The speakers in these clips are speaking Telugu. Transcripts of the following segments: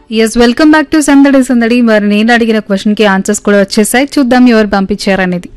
ఎస్ వెల్కమ్ బ్యాక్ టు సందడి సందడి మరి నేను అడిగిన క్వశ్చన్ కి ఆన్సర్స్ కూడా వచ్చేసాయి చూద్దాం ఎవరు పంపించారనేది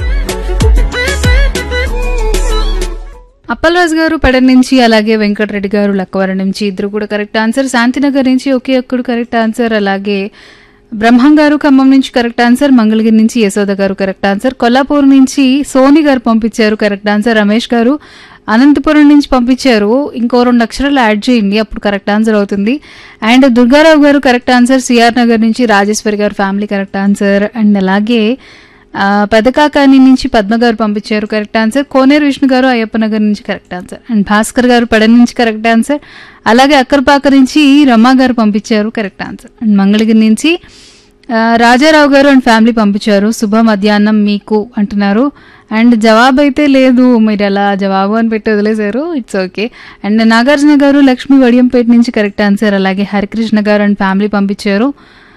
అప్పలరాజు గారు పెడ నుంచి అలాగే వెంకటరెడ్డి గారు లక్కవరం నుంచి ఇద్దరు కూడా కరెక్ట్ ఆన్సర్ శాంతినగర్ నుంచి ఒకే ఒక్కడు కరెక్ట్ ఆన్సర్ అలాగే బ్రహ్మం గారు ఖమ్మం నుంచి కరెక్ట్ ఆన్సర్ మంగళగిరి నుంచి యశోద గారు కరెక్ట్ ఆన్సర్ కొల్లాపూర్ నుంచి సోని గారు పంపించారు కరెక్ట్ ఆన్సర్ రమేష్ గారు అనంతపురం నుంచి పంపించారు ఇంకో రెండు అక్షరాలు యాడ్ చేయండి అప్పుడు కరెక్ట్ ఆన్సర్ అవుతుంది and Durgarao garu correct answer CR Nagar నుంచి రాజేశ్వరి గారు ఫ్యామిలీ కరెక్ట్ ఆన్సర్ అండ్ అలాగే ఆ, పెదకాకాని నుంచి పద్మ గారు పంపించారు కరెక్ట్ ఆన్సర్ కోనేరు విష్ణు గారు అయ్యప్ప నగర్ నుంచి కరెక్ట్ ఆన్సర్ అండ్ భాస్కర్ గారు పెడ నుంచి కరెక్ట్ ఆన్సర్ అలాగే అక్కరపాక నుంచి రమా గారు పంపించారు కరెక్ట్ ఆన్సర్ అండ్ మంగళగిరి నుంచి ఆ, రాజారావు గారు అండ్ ఫ్యామిలీ పంపించారు శుభ మధ్యాహ్నం మీకు అంటున్నారు అండ్ జవాబు అయితే లేదు మీరు అలా జవాబు అని పెట్టి వదిలేశారు ఇట్స్ ఓకే అండ్ నాగార్జున గారు లక్ష్మీ వడియంపేట నుంచి కరెక్ట్ ఆన్సర్ అలాగే హరికృష్ణ గారు అండ్ ఫ్యామిలీ పంపించారు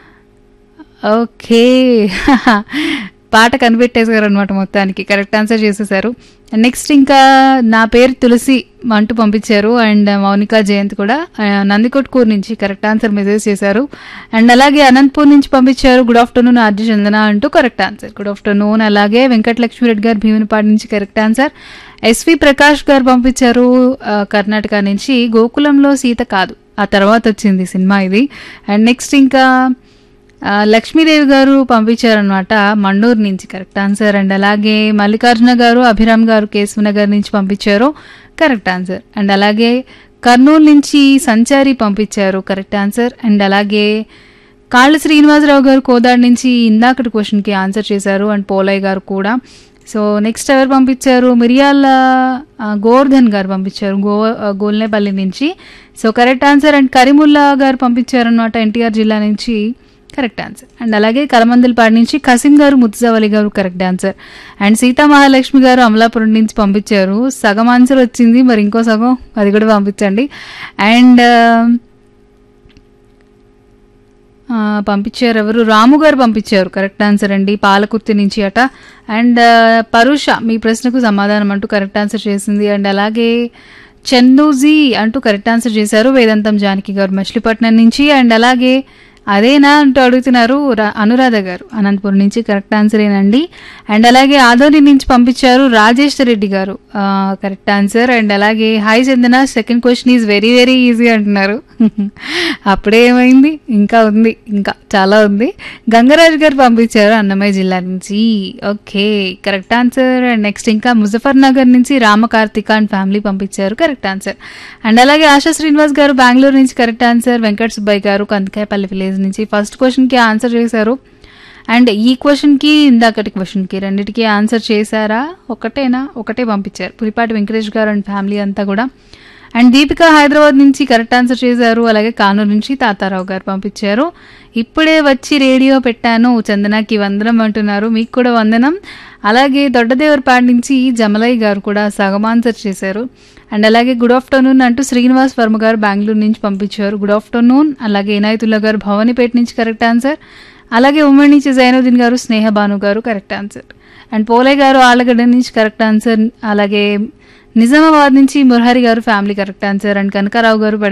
ఓకే పాట కనిపెట్టేశారు అనమాట మొత్తానికి కరెక్ట్ ఆన్సర్ చేసేసారు నెక్స్ట్ ఇంకా నా పేరు తులసి అంటూ పంపించారు అండ్ మౌనిక జయంత్ కూడా ఆ, నందికొట్కూరు నుంచి కరెక్ట్ ఆన్సర్ మెసేజ్ చేశారు అండ్ అలాగే అనంతపూర్ నుంచి పంపించారు గుడ్ ఆఫ్టర్నూన్ ఆర్జీ చందన అంటూ కరెక్ట్ ఆన్సర్ గుడ్ ఆఫ్టర్నూన్ అలాగే వెంకటలక్ష్మిరెడ్డి గారు భీమునిపాటి నుంచి కరెక్ట్ ఆన్సర్ ఎస్వి ప్రకాష్ గారు పంపించారు ఆ, కర్ణాటక నుంచి గోకులంలో సీత కాదు ఆ తర్వాత వచ్చింది సినిమా ఇది అండ్ నెక్స్ట్ ఇంకా ఆ, లక్ష్మీదేవి గారు పంపించారనమాట మండూరు నుంచి కరెక్ట్ ఆన్సర్ అండ్ అలాగే మల్లికార్జున గారు అభిరామ్ గారు కేశవనగర్ నుంచి పంపించారు కరెక్ట్ ఆన్సర్ అండ్ అలాగే కర్నూలు నుంచి సంచారి పంపించారు కరెక్ట్ ఆన్సర్ అండ్ అలాగే కాళ్ళ శ్రీనివాసరావు గారు కోదాడు నుంచి ఇందాకటి క్వశ్చన్కి ఆన్సర్ చేశారు అండ్ పోలయ్య గారు కూడా సో నెక్స్ట్ ఎవరు పంపించారు మిరియాల ఆ, గోవర్ధన్ గారు పంపించారు గో ఆ, గోల్నేపల్లి నుంచి so correct answer and Kareemulla garu పంపించారు అనమాట ఎన్టీఆర్ జిల్లా నుంచి కరెక్ట్ ఆన్సర్ అండ్ అలాగే కలమందలపాడు నుంచి కసిం garu Muthujavali garu correct answer and Sita Mahalakshmi garu Amalapuram నుంచి పంపించారు సగం ఆన్సర్ వచ్చింది మరి ఇంకో సగం అది కూడా పంపించండి అండ్ ఆ, పంపించారు ఎవరు రాము గారు పంపించారు కరెక్ట్ ఆన్సర్ అండి పాలకుర్తి నుంచి అట అండ్ ఆ, పరుష మీ ప్రశ్నకు సమాధానం అంటూ కరెక్ట్ ఆన్సర్ చేసింది అండ్ అలాగే చందూజీ అంటూ కరెక్ట్ ఆన్సర్ చేశారు వేదాంతం జానకి గారు మచిలీపట్నం నుంచి అండ్ అలాగే అదేనా అంటూ అడుగుతున్నారు రా- అనురాధ గారు అనంతపురం నుంచి కరెక్ట్ ఆన్సర్ ఏనండి అండ్ అలాగే ఆదోని నుంచి పంపించారు రాజేష్ రెడ్డి గారు ఆ, కరెక్ట్ ఆన్సర్ అండ్ అలాగే hi Chandana second question is very very easy అంటున్నారు అప్పుడే ఏమైంది ఇంకా ఉంది ఇంకా చాలా ఉంది గంగరాజు గారు పంపించారు అన్నమయ్య జిల్లా నుంచి okay correct answer and next ఇంకా ముజఫర్ నగర్ నుంచి రామకార్తిక అండ్ ఫ్యామిలీ పంపించారు కరెక్ట్ ఆన్సర్ అండ్ అలాగే ఆశా శ్రీనివాస్ గారు బెంగళూరు నుంచి correct answer Venkata Subbaiah garu Kandakayapalli village నుంచి ఫస్ట్ క్వశ్చన్కి ఆన్సర్ చేశారు అండ్ ఈ క్వశ్చన్కి ఇందాకటి క్వశ్చన్కి రెండిటికి ఆన్సర్ చేశారా ఒకటేనా ఒకటే పంపించారు పులిపాటి వెంకటేష్ గారు అండ్ ఫ్యామిలీ అంతా కూడా అండ్ దీపిక హైదరాబాద్ నుంచి కరెక్ట్ ఆన్సర్ చేశారు అలాగే కానూరు నుంచి తాతారావు గారు పంపించారు ఇప్పుడే వచ్చి రేడియో పెట్టాను చందనాకి వందనం అంటున్నారు మీకు కూడా వందనం అలాగే దొడ్డదేవరపాడు నుంచి జమలయ్య గారు కూడా సగం ఆన్సర్ చేశారు అండ్ అలాగే గుడ్ ఆఫ్టర్నూన్ అంటూ శ్రీనివాస్ వర్మ గారు బెంగళూరు నుంచి పంపించారు గుడ్ ఆఫ్టర్నూన్ అలాగే ఇనాయతుల్లా గారు భవానీపేట నుంచి కరెక్ట్ ఆన్సర్ అలాగే ఉమ్మడి నుంచి జైనుద్దీన్ గారు స్నేహ భాను గారు కరెక్ట్ ఆన్సర్ అండ్ పోలే గారు ఆలగడ్డ నుంచి కరెక్ట్ ఆన్సర్ అలాగే నిజామాబాద్ నుంచి Murahari garu family correct answer and Kanakarao గారు